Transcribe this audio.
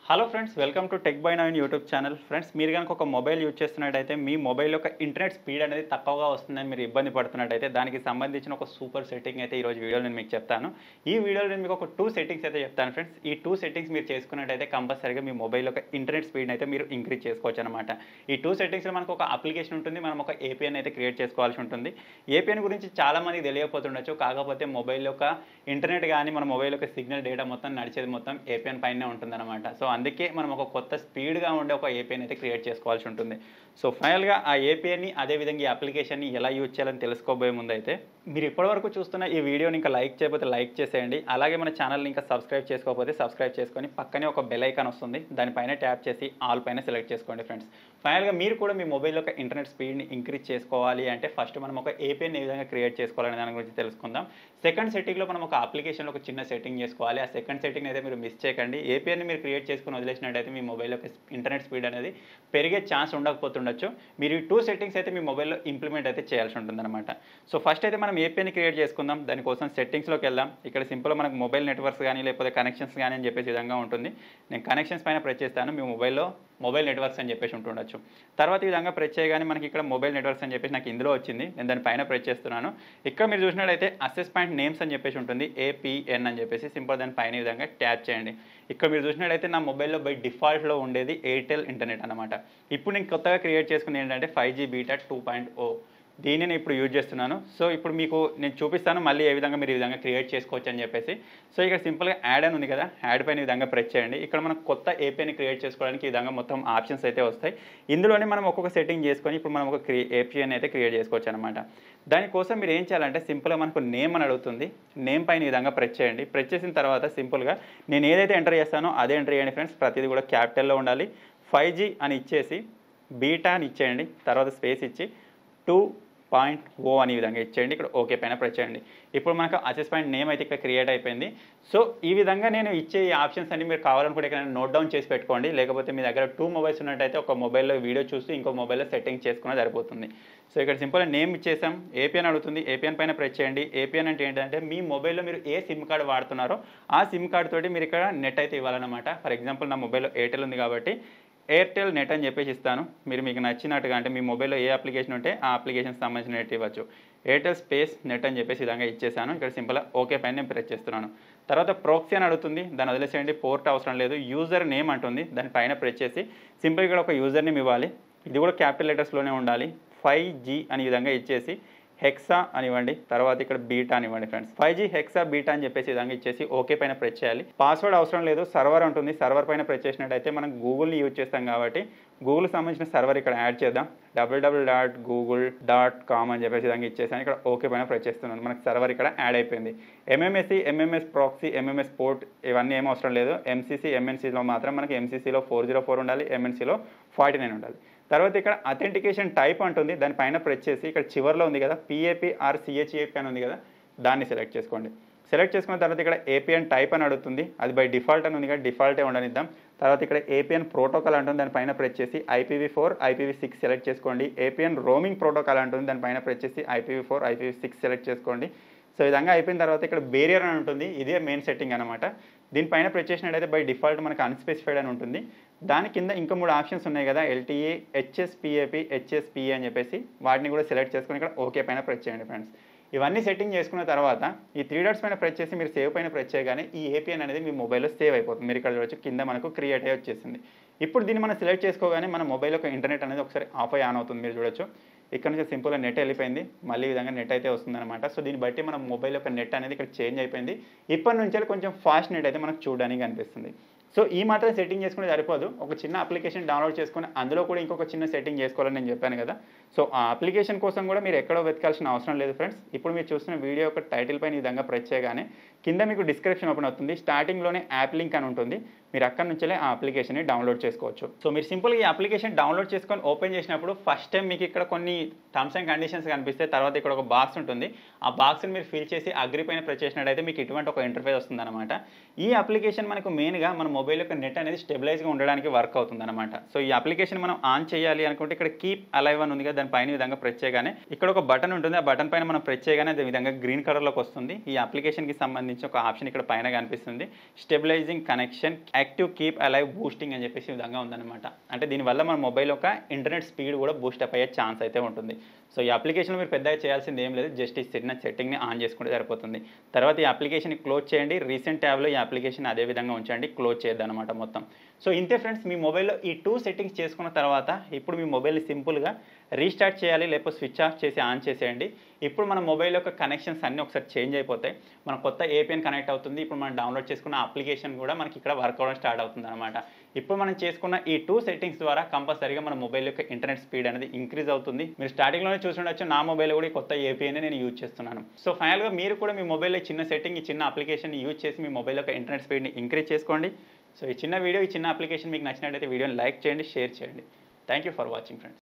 hello friends welcome to tech by nine YouTube channel friends మీరు కనుక ఒక mobile use చేస్తున్నట్టయితే మీ మొబైల్ యొక్క ఇంటర్నెట్ స్పీడ్ అనేది తక్కువగా వస్తుందని మీరు ఇబ్బంది పడుతున్నట్టయితే దానికి సంబంధించిన ఒక సూపర్ సెట్టింగ్ అయితే ఈరోజు వీడియోలో నేను మీకు చెప్తాను ఈ వీడియోలో నేను మీకు ఒక టూ సెట్టింగ్స్ అయితే చెప్తాను ఫ్రెండ్స్ ఈ టూ సెట్టింగ్స్ మీరు చేసుకున్నట్టయితే కంపల్సరీగా మీ మొబైల్ యొక్క ఇంటర్నెట్ స్పీడ్ అయితే మీరు ఇంక్రీజ్ చేసుకోవచ్చు అనమాట ఈ టూ సెట్టింగ్స్లో మనకు ఒక అప్లికేషన్ ఉంటుంది మనం ఒక ఏపీఎన్ అయితే క్రియేట్ చేసుకోవాల్సి ఉంటుంది ఏపీఎన్ గురించి చాలా మందికి తెలియకపోతుండొచ్చు కాకపోతే మొబైల్ యొక్క ఇంటర్నెట్ కానీ మన మొబైల్ యొక్క సిగ్నల్ డేటా మొత్తం నడిచేది మొత్తం ఏపీఎన్ పైనే ఉంటుందన్నమాట సో అందుకే మనం ఒక కొత్త స్పీడ్గా ఉండే ఒక ఏపీఎన్ అయితే క్రియేట్ చేసుకోవాల్సి ఉంటుంది సో ఫైనల్గా ఆ ఏపీఎన్ని అదేవిధంగా ఈ అప్లికేషన్ని ఎలా యూజ్ చేయాలని తెలుసుకోబోయే ముందు అయితే మీరు ఇప్పటివరకు చూస్తున్న ఈ వీడియోని ఇంకా లైక్ చేయకపోతే లైక్ చేసేయండి అలాగే మన ఛానల్ని ఇంకా సబ్స్క్రైబ్ చేసుకోకపోతే సబ్స్క్రైబ్ చేసుకొని పక్కనే ఒక బెల్ ఐకాన్ వస్తుంది దానిపైన ట్యాప్ చేసి ఆల్ పైన సెలెక్ట్ చేసుకోండి ఫ్రెండ్స్ ఫైనల్గా మీరు కూడా మీ మొబైల్ యొక్క ఇంటర్నెట్ స్పీడ్ని ఇంక్రీజ్ చేసుకోవాలి అంటే ఫస్ట్ మనం ఒక ఏపీఎన్ ఏ విధంగా క్రియేట్ చేసుకోవాలనే దాని గురించి తెలుసుకుందాం సెకండ్ సెట్టింగ్లో మనం ఒక అప్లికేషన్లో ఒక చిన్న సెట్టింగ్ చేసుకోవాలి ఆ సెకండ్ సెట్టింగ్ అయితే మీరు మిస్ చేయకండి ఏపీఎన్ని మీరు క్రియేట్ చేసుకుని వదిలేసినట్టయితే మీ మొబైల్ యొక్క ఇంటర్నెట్ స్పీడ్ అనేది పెరిగే ఛాన్స్ ఉండకపోతుండొచ్చు మీరు ఈ టూ సెట్టింగ్స్ అయితే మీ మొబైల్లో ఇంప్లిమెంట్ అయితే చేయాల్సి ఉంటుందన్నమాట సో ఫస్ట్ అయితే మనం ఏపీఎన్ని క్రియేట్ చేసుకుందాం దానికోసం సెట్టింగ్స్లోకి వెళ్దాం ఇక్కడ సింపుల్ మనకు మొబైల్ నెట్వర్క్స్ కానీ లేకపోతే కనెక్షన్స్ కానీ అని చెప్పేసి విధంగా ఉంటుంది నేను కనెక్షన్స్ పైన ప్రెస్ చేస్తాను మీ మొబైల్లో మొబైల్ నెట్వర్క్స్ అని చెప్పేసి ఉంటుండొచ్చు తర్వాత ఈ విధంగా ప్రెస్ చేయగానే మనకి ఇక్కడ మొబైల్ నెట్వర్క్స్ అని చెప్పేసి నాకు ఇందులో వచ్చింది నేను దాని పైన ప్రెస్ చేస్తున్నాను ఇక్కడ మీరు చూసినట్లయితే అసెస్ పాయింట్ నేమ్స్ అని చెప్పేసి ఉంటుంది ఏపీఎన్ అని చెప్పేసి సింపుల్ దాని పైన ఈ విధంగా ట్యాప్ చేయండి ఇక్కడ మీరు చూసినట్లయితే నా మొబైల్లో బై డిఫాల్ట్లో ఉండేది ఎయిర్టెల్ ఇంటర్నెట్ అనమాట ఇప్పుడు నేను కొత్తగా క్రియేట్ చేసుకుంది ఏంటంటే five G beta two point O దీన్ని నేను ఇప్పుడు యూజ్ చేస్తున్నాను సో ఇప్పుడు మీకు నేను చూపిస్తాను మళ్ళీ ఏ విధంగా మీరు ఈ విధంగా క్రియేట్ చేసుకోవచ్చు అని చెప్పేసి సో ఇక్కడ సింపుల్గా యాడ్ అని ఉంది కదా యాడ్ పైన ఈ విధంగా ప్రెస్ చేయండి ఇక్కడ మనం కొత్త ఏపీని క్రియేట్ చేసుకోవడానికి ఈ విధంగా మొత్తం ఆప్షన్స్ అయితే వస్తాయి ఇందులోనే మనం ఒక్కొక్క సెట్టింగ్ చేసుకొని ఇప్పుడు మనం ఒక క్రి ఏపీఎన్ అయితే క్రియేట్ చేసుకోవచ్చు అనమాట దానికోసం మీరు ఏం చేయాలంటే సింపుల్గా మనకు నేమ్ అని అడుగుతుంది నేమ్ పైన ఈ విధంగా ప్రెస్ చేయండి ప్రెస్ చేసిన తర్వాత సింపుల్గా నేను ఏదైతే ఎంటర్ చేస్తానో అదే ఎంటర్ చేయండి ఫ్రెండ్స్ ప్రతిదీ కూడా క్యాపిటల్లో ఉండాలి ఫైవ్ జీ అని ఇచ్చేసి బీటా అని ఇచ్చేయండి తర్వాత స్పేస్ ఇచ్చి టూ పాయింట్ ఓ అని ఈ విధంగా ఇచ్చేయండి ఇక్కడ ఓకే పైన ప్రెస్ చేయండి ఇప్పుడు మనకు అసెస్ పాయింట్ నేమ్ అయితే ఇక్కడ క్రియేట్ అయిపోయింది సో ఈ విధంగా నేను ఇచ్చే ఈ ఆప్షన్స్ అన్ని మీరు కావాలనుకుంటే ఇక్కడ నోట్ డౌన్ చేసి పెట్టుకోండి లేకపోతే మీ దగ్గర టూ మొబైల్స్ ఉన్నట్టయితే ఒక మొబైల్లో వీడియో చూసి ఇంకో మొబైల్లో సెట్టింగ్ చేసుకున్నా సరిపోతుంది సో ఇక్కడ సింపుల్ నేమ్ ఇచ్చేసాం ఏపీఎన్ అడుగుతుంది ఏపీఎన్ పైన ప్రెస్ చేయండి ఏపీఎన్ అంటే ఏంటంటే మీ మొబైల్లో మీరు ఏ సిమ్ కార్డ్ వాడుతున్నారో ఆ సిమ్ కార్డ్ తోటి మీరు ఇక్కడ నెట్ అయితే ఇవ్వాలన్నమాట ఫర్ ఎగ్జాంపుల్ నా మొబైల్లో ఎయిర్టెల్ ఉంది కాబట్టి ఎయిర్టెల్ నెట్ అని చెప్పేసి ఇస్తాను మీరు మీకు నచ్చినట్టుగా అంటే మీ మొబైల్లో ఏ అప్లికేషన్ ఉంటే ఆ అప్లికేషన్ సంబంధించిన నెట్ ఇవ్వచ్చు ఎయిర్టెల్ స్పేస్ నెట్ అని చెప్పేసి విధంగా ఇచ్చేసాను ఇక్కడ సింపుల్గా ఓకే పైన నేను ప్రెస్ చేస్తున్నాను తర్వాత ప్రోక్సీ అని అడుగుతుంది దాన్ని వదిలేసేయండి పోర్ట్ అవసరం లేదు యూజర్ నేమ్ అంటుంది దాని పైన ప్రెస్ చేసి సింపుల్ ఇక్కడ ఒక యూజర్ నేమ్ ఇవ్వాలి ఇది కూడా క్యాపిటల్ లెటర్స్లోనే ఉండాలి ఫైవ్ జీ అని విధంగా ఇచ్చేసి హెక్సా అనివ్వండి తర్వాత ఇక్కడ బీటా అనివ్వండి friends five G hexa beta అని చెప్పేసి విధంగా ఇచ్చేసి ఓకే పైన ప్రెస్ చేయాలి పాస్వర్డ్ అవసరం లేదు సర్వర్ ఉంటుంది సర్వర్ పైన ప్రెస్ చేసినట్టయితే మనం గూగుల్ని యూజ్ చేస్తాం కాబట్టి గూగుల్ సంబంధించిన సర్వర్ ఇక్కడ యాడ్ చేద్దాం W W dot Google dot com అని చెప్పేసి విధంగా ఇచ్చేసాను ఇక్కడ ఓకే పైన ప్రెస్ చేస్తున్నాను మనకి సర్వర్ ఇక్కడ యాడ్ అయిపోయింది MMSC MMS proxy MMS port ఇవన్నీ ఏం అవసరం లేదు ఎంసీసీ ఎంఎన్సీలో మాత్రం మనకి ఎంసీసీలో ఫోర్ జీరో ఫోర్ ఉండాలి ఎంఎన్సీలో ఫార్టీ నైన్ ఉండాలి తర్వాత ఇక్కడ అథెంటికేషన్ టైప్ అంటుంది దానిపైన ప్రెస్ చేసి ఇక్కడ చివరిలో ఉంది కదా పిఏపి ఆర్ సిహెచ్ఏపి అని ఉంది కదా దాన్ని సెలెక్ట్ చేసుకోండి సెలెక్ట్ చేసుకున్న తర్వాత ఇక్కడ ఏపీఎన్ టైప్ అని అడుగుతుంది అది బై డిఫాల్ట్ అని ఉంది కదా డిఫాల్టే ఉండనిద్దాం తర్వాత ఇక్కడ ఏపీఎన్ ప్రోటోకాల్ అంటుంది దానిపైన ప్రెస్ చేసి IPV four IPV six select చేసుకోండి ఏపీఎన్ రోమింగ్ ప్రోటోకాల్ అంటుంది దానిపైన ప్రెస్ చేసి IPV four IPV six select చేసుకోండి సో ఈ విధంగా అయిపోయిన తర్వాత ఇక్కడ బేరియర్ అని ఉంటుంది ఇదే మెయిన్ సెట్టింగ్ అనమాట దీనిపైన ప్రెస్ చేసినట్టయితే బై డిఫాల్ట్ మనకు అన్స్పెసిఫైడ్ అని ఉంటుంది దాని కింద ఇంకా మూడు ఆప్షన్స్ ఉన్నాయి కదా ఎల్టీఏ హెచ్ఎస్పిఏపి హెచ్ఎస్పిఏ అని చెప్పేసి వాటిని కూడా సెలెక్ట్ చేసుకుని ఇక్కడ ఓకే పైన ప్రెస్ చేయండి ఫ్రెండ్స్ ఇవన్నీ సెట్టింగ్ చేసుకున్న తర్వాత ఈ త్రీ డాట్స్ పైన ప్రెస్ చేసి మీరు సేవ్ పైన ప్రెస్ చేయగానే ఈ ఏపీఎన్ అనేది మీ మొబైల్లో సేవ్ అయిపోతుంది మీరు ఇక్కడ చూడొచ్చు కింద మనకు క్రియేట్ అయ్యి వచ్చేసింది ఇప్పుడు దీన్ని మనం సెలెక్ట్ చేసుకోగానే మన మొబైల్ యొక్క ఇంటర్నెట్ అనేది ఒకసారి ఆఫ్ అయ్యి ఆన్ అవుతుంది మీరు చూడొచ్చు ఇక్కడ నుంచి సింపుల్గా నెట్ వెళ్ళిపోయింది మళ్ళీ ఈ విధంగా నెట్ అయితే వస్తుందన్నమాట సో దీన్ని బట్టి మన మొబైల్ యొక్క నెట్ అనేది ఇక్కడ చేంజ్ అయిపోయింది ఇప్పటి నుంచి కొంచెం ఫాస్ట్ నెట్ అయితే మనకు చూడడానికి అనిపిస్తుంది సో ఈ మాత్రం సెట్టింగ్ చేసుకుని సరిపోదు ఒక చిన్న అప్లికేషన్ డౌన్లోడ్ చేసుకుని అందులో కూడా ఇంకొక చిన్న సెట్టింగ్ చేసుకోవాలని నేను చెప్పాను కదా సో ఆ అప్లికేషన్ కోసం కూడా మీరు ఎక్కడో వెతకాల్సిన అవసరం లేదు ఫ్రెండ్స్ ఇప్పుడు మీరు చూస్తున్న వీడియో యొక్క టైటిల్ పైన ఈ విధంగా ప్రెస్ చేయగానే కింద మీకు డిస్క్రిప్షన్ ఓపెన్ అవుతుంది స్టార్టింగ్లోనే యాప్ లింక్ అని ఉంటుంది మీరు అక్కడ నుంచే ఆ అప్లికేషన్ని డౌన్లోడ్ చేసుకోవచ్చు సో మీరు సింపుల్గా ఈ అప్లికేషన్ డౌన్లోడ్ చేసుకొని ఓపెన్ చేసినప్పుడు ఫస్ట్ టైం మీకు ఇక్కడ కొన్ని టర్మ్స్ అండ్ కండిషన్స్ కనిపిస్తే తర్వాత ఇక్కడ ఒక బాక్స్ ఉంటుంది ఆ బాక్స్ని మీరు ఫిల్ చేసి అగ్రి పైన ప్రెస్ చేసినట్టయితే మీకు ఇటువంటి ఒక ఇంటర్ఫేస్ వస్తుందన్నమాట ఈ అప్లికేషన్ మనకు మెయిన్గా మన మొబైల్ యొక్క నెట్ అనేది స్టెబిలైజ్గా ఉండడానికి వర్క్ అవుతుంది అనమాట సో ఈ అప్లికేషన్ మనం ఆన్ చేయాలి అనుకుంటే ఇక్కడ కీప్ అలైవ్ అని ఉంది కదా దాని పైన ఈ విధంగా ప్రెస్ చేయగానే ఇక్కడ ఒక బటన్ ఉంటుంది ఆ బటన్ పైన మనం ప్రెస్ చేయగానే అదే విధంగా గ్రీన్ కలర్లోకి వస్తుంది ఈ అప్లికేషన్కి సంబంధించి సంబంధించి ఒక ఆప్షన్ ఇక్కడ పైన కనిపిస్తుంది stabilising connection active keep alive boosting అని చెప్పేసి ఈ విధంగా ఉందన్నమాట అంటే దీనివల్ల మన మొబైల్ యొక్క ఇంటర్నెట్ స్పీడ్ కూడా బూస్ట్ అప్ అయ్యే ఛాన్స్ అయితే ఉంటుంది సో ఈ అప్లికేషన్ మీరు పెద్దగా చేయాల్సింది ఏం లేదు జస్ట్ ఈ చిన్న సెట్టింగ్ని ఆన్ చేసుకుంటే సరిపోతుంది తర్వాత ఈ అప్లికేషన్ క్లోజ్ చేయండి రీసెంట్ ట్యాబ్లో ఈ అప్లికేషన్ అదే విధంగా ఉంచండి క్లోజ్ చేయొద్దు అనమాట మొత్తం సో ఇంతే ఫ్రెండ్స్ మీ మొబైల్లో ఈ టూ సెట్టింగ్స్ చేసుకున్న తర్వాత ఇప్పుడు మీ మొబైల్ని సింపుల్గా రీస్టార్ట్ చేయాలి లేకపోతే స్విచ్ ఆఫ్ చేసి ఆన్ చేసేయండి ఇప్పుడు మన మొబైల్ యొక్క కనెక్షన్స్ అన్నీ ఒకసారి చేంజ్ అయిపోతాయి మన కొత్త ఏపీఎన్ కనెక్ట్ అవుతుంది ఇప్పుడు మనం డౌన్లోడ్ చేసుకున్న అప్లికేషన్ కూడా మనకి ఇక్కడ వర్క్ అవ్వడం స్టార్ట్ అవుతుంది అనమాట ఇప్పుడు మనం చేసుకున్న ఈ టూ సెట్టింగ్స్ ద్వారా కంపల్సరీగా మన మొబైల్ యొక్క ఇంటర్నెట్ స్పీడ్ అనేది ఇంక్రీజ్ అవుతుంది మీరు స్టార్టింగ్లోనే చూసుండొచ్చు నా మొబైల్ కూడా ఈ కొత్త ఏపీఎన్ నేను యూజ్ చేస్తున్నాను సో ఫైనల్గా మీరు కూడా మీ మొబైల్లో ఈ చిన్న సెట్టింగ్ ఈ చిన్న అప్లికేషన్ యూజ్ చేసి మీ మొబైల్ యొక్క ఇంటర్నెట్ స్పీడ్ని ఇంక్రీజ్ చేసుకోండి సో ఈ చిన్న వీడియో ఈ చిన్న అప్లికేషన్ మీకు నచ్చినట్టయితే వీడియోని లైక్ చేయండి షేర్ చేయండి thank you for watching friends